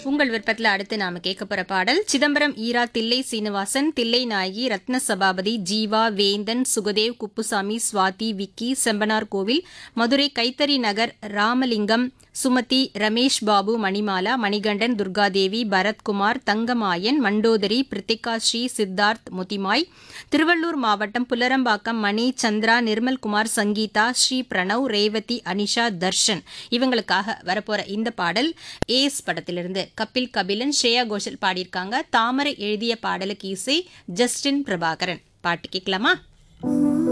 உங்கள் விருப்பத்தில் அடுத்து நாம கேட்க போற பாடல் சிதம்பரம் ஈரா தில்லை சீனிவாசன் தில்லை நாயகி ரத்ன சபாபதி ஜீவா வேந்தன் சுகதேவ் குப்புசாமி சுவாதி விக்கி செம்பனார் கோவில் மதுரை கைத்தறி நகர் ராமலிங்கம் சுமதி ரமேஷ் பாபு மணிமாலா மணிகண்டன் துர்காதேவி பரத்குமார் தங்கமாயன் மண்டோதரி பிரித்திகா ஸ்ரீ சித்தார்த் முத்திமாய் திருவள்ளூர் மாவட்டம் புல்லரம்பாக்கம் மணி சந்திரா நிர்மல்குமார் சங்கீதா ஸ்ரீ பிரணவ் ரேவதி அனிஷா தர்ஷன் இவங்களுக்காக வரப்போற இந்த பாடல் ஏஸ் படத்திலிருந்து கபில் கபிலன் ஸ்ரேயா கோஷல் பாடியிருக்காங்க தாமரை எழுதிய பாடலுக்கு இசை ஜஸ்டின் பிரபாகரன் பாட்டு கேட்கலாமா